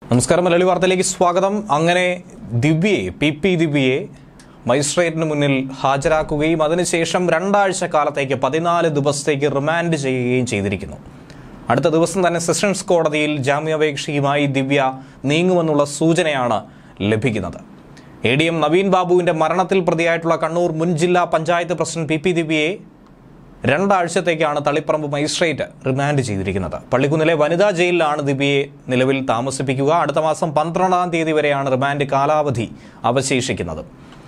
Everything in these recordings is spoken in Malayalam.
നമസ്കാരം മലയാളി വാർത്തയിലേക്ക് സ്വാഗതം അങ്ങനെ ദിവ്യയെ പി പി ദിവ്യയെ മജിസ്ട്രേറ്റിന് മുന്നിൽ ഹാജരാക്കുകയും അതിനുശേഷം രണ്ടാഴ്ച കാലത്തേക്ക് പതിനാല് ദിവസത്തേക്ക് റിമാൻഡ് ചെയ്യുകയും ചെയ്തിരിക്കുന്നു അടുത്ത ദിവസം തന്നെ സെഷൻസ് കോടതിയിൽ ജാമ്യാപേക്ഷയുമായി ദിവ്യ നീങ്ങുമെന്നുള്ള സൂചനയാണ് ലഭിക്കുന്നത് എ ഡി എം നവീൻ ബാബുവിന്റെ മരണത്തിൽ പ്രതിയായിട്ടുള്ള കണ്ണൂർ മുൻ ജില്ലാ പഞ്ചായത്ത് പ്രസിഡന്റ് പി പി ദിവ്യയെ രണ്ടാഴ്ചത്തേക്കാണ് തളിപ്പറമ്പ് മജിസ്ട്രേറ്റ് റിമാൻഡ് ചെയ്തിരിക്കുന്നത് പള്ളിക്കുന്നിലെ വനിതാ ജയിലിലാണ് ദിവ്യയെ നിലവിൽ താമസിപ്പിക്കുക അടുത്ത മാസം പന്ത്രണ്ടാം തീയതി വരെയാണ് റിമാൻഡ് കാലാവധി അവശേഷിക്കുന്നത്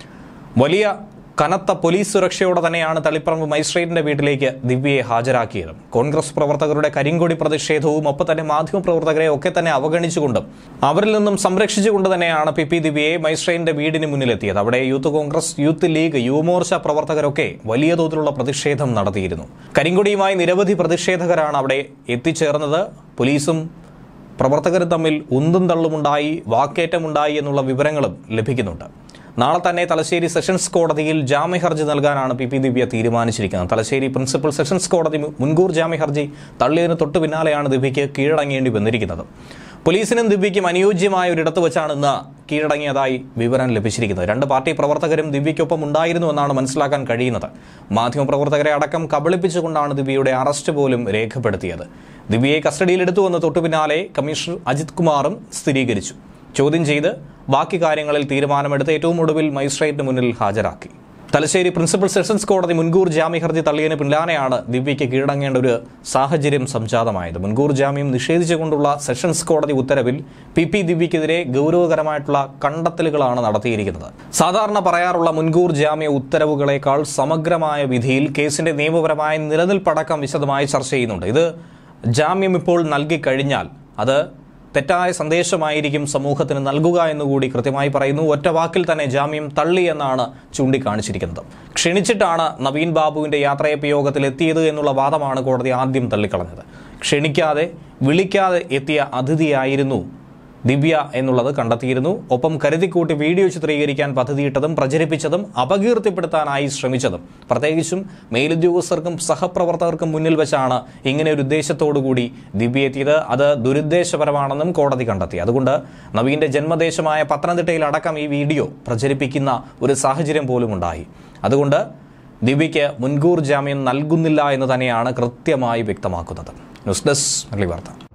വലിയ കനത്ത പോലീസ് സുരക്ഷയോടെ തന്നെയാണ് തളിപ്പറമ്പ് മജിസ്ട്രേറ്റിന്റെ വീട്ടിലേക്ക് ദിവ്യയെ ഹാജരാക്കിയത് കോൺഗ്രസ് പ്രവർത്തകരുടെ കരിങ്കൊടി പ്രതിഷേധവും ഒപ്പം തന്നെ മാധ്യമപ്രവർത്തകരെ ഒക്കെ തന്നെ അവഗണിച്ചുകൊണ്ടും അവരിൽ നിന്നും സംരക്ഷിച്ചുകൊണ്ട് തന്നെയാണ് പി പി ദിവ്യയെ മജിസ്ട്രേറ്റിന്റെ വീടിന് മുന്നിലെത്തിയത് അവിടെ youth Congress youth league Yuvamorcha പ്രവർത്തകരൊക്കെ വലിയ തോതിലുള്ള പ്രതിഷേധം നടത്തിയിരുന്നു കരിങ്കൊടിയുമായി നിരവധി പ്രതിഷേധകരാണ് അവിടെ എത്തിച്ചേർന്നത് പോലീസും പ്രവർത്തകരും തമ്മിൽ ഉന്തും തള്ളുമുണ്ടായി വാക്കേറ്റമുണ്ടായി എന്നുള്ള വിവരങ്ങളും ലഭിക്കുന്നുണ്ട് നാളെ തന്നെ തലശ്ശേരി സെഷൻസ് കോടതിയിൽ ജാമ്യഹർജി നൽകാനാണ് പി പി ദിവ്യ തീരുമാനിച്ചിരിക്കുന്നത് തലശ്ശേരി പ്രിൻസിപ്പൽ സെഷൻസ് കോടതി മു- മുൻകൂർ ജാമ്യഹർജി തള്ളിയതിന് തൊട്ടു പിന്നാലെയാണ് ദിവ്യയ്ക്ക് കീഴടങ്ങേണ്ടി വന്നിരിക്കുന്നത് പോലീസിനും ദിവ്യയ്ക്കും അനുയോജ്യമായ ഒരിടത്ത് വെച്ചാണ് ഇന്ന് കീഴടങ്ങിയതായി വിവരം ലഭിച്ചിരിക്കുന്നത് രണ്ട് പാർട്ടി പ്രവർത്തകരും ദിവ്യയ്ക്കൊപ്പം ഉണ്ടായിരുന്നു എന്നാണ് മനസ്സിലാക്കാൻ കഴിയുന്നത് മാധ്യമപ്രവർത്തകരെ അടക്കം കബളിപ്പിച്ചുകൊണ്ടാണ് ദിവ്യയുടെ അറസ്റ്റ് പോലും രേഖപ്പെടുത്തിയത് ദിവ്യയെ കസ്റ്റഡിയിലെടുത്തുവെന്ന് തൊട്ടു പിന്നാലെ കമ്മീഷണർ അജിത് കുമാറും സ്ഥിരീകരിച്ചു ചോദ്യം ചെയ്ത് ബാക്കി കാര്യങ്ങളിൽ തീരുമാനമെടുത്ത് ഏറ്റവും ഒടുവിൽ മജിസ്ട്രേറ്റിന് മുന്നിൽ ഹാജരാക്കി തലശ്ശേരി പ്രിൻസിപ്പൽ സെഷൻസ് കോടതി മുൻകൂർ ജാമ്യഹർജി തള്ളിയതിന് പിന്നാലെയാണ് ദിവ്യയ്ക്ക് കീഴടങ്ങേണ്ട ഒരു സാഹചര്യം സംജാതമായത് മുൻകൂർ ജാമ്യം നിഷേധിച്ചുകൊണ്ടുള്ള സെഷൻസ് കോടതി ഉത്തരവിൽ പി പി ദിവ്യയ്ക്കെതിരെ ഗൗരവകരമായിട്ടുള്ള കണ്ടെത്തലുകളാണ് നടത്തിയിരിക്കുന്നത് സാധാരണ പറയാറുള്ള മുൻകൂർ ജാമ്യ ഉത്തരവുകളേക്കാൾ സമഗ്രമായ വിധിയിൽ കേസിന്റെ നിയമപരമായ നിലനിൽപ്പടക്കം വിശദമായി ചർച്ച ചെയ്യുന്നുണ്ട് ഇത് ജാമ്യം ഇപ്പോൾ നൽകിക്കഴിഞ്ഞാൽ അത് തെറ്റായ സന്ദേശമായിരിക്കും സമൂഹത്തിന് നൽകുക എന്നുകൂടി കൃത്യമായി പറയുന്നു ഒറ്റ വാക്കിൽ തന്നെ ജാമ്യം തള്ളി എന്നാണ് ചൂണ്ടിക്കാണിച്ചിരിക്കുന്നത് ക്ഷണിച്ചിട്ടാണ് നവീൻ ബാബുവിന്റെ യാത്രയപ്പ് യോഗത്തിൽ എത്തിയത് എന്നുള്ള വാദമാണ് കോടതി ആദ്യം തള്ളിക്കളഞ്ഞത് ക്ഷണിക്കാതെ വിളിക്കാതെ എത്തിയ അതിഥിയായിരുന്നു ദിവ്യ എന്നുള്ളത് കണ്ടെത്തിയിരുന്നു ഒപ്പം കരുതിക്കൂട്ടി വീഡിയോ ചിത്രീകരിക്കാൻ പദ്ധതിയിട്ടതും പ്രചരിപ്പിച്ചതും അപകീർത്തിപ്പെടുത്താനായി ശ്രമിച്ചതും പ്രത്യേകിച്ചും മേലുദ്യോഗസ്ഥർക്കും സഹപ്രവർത്തകർക്കും മുന്നിൽ വെച്ചാണ് ഇങ്ങനെ ഒരു ഉദ്ദേശത്തോടുകൂടി ദിവ്യ എത്തിയത് അത് ദുരുദ്ദേശപരമാണെന്നും കോടതി കണ്ടെത്തി അതുകൊണ്ട് നവീന്റെ ജന്മദേശമായ പത്തനംതിട്ടയിൽ അടക്കം ഈ വീഡിയോ പ്രചരിപ്പിക്കുന്ന ഒരു സാഹചര്യം പോലും ഉണ്ടായി അതുകൊണ്ട് ദിവ്യയ്ക്ക് മുൻകൂർ ജാമ്യം നൽകുന്നില്ല എന്ന് തന്നെയാണ് കൃത്യമായി വ്യക്തമാക്കുന്നത് ന്യൂസ് ഡെസ്ക് മലയാളി വാർത്ത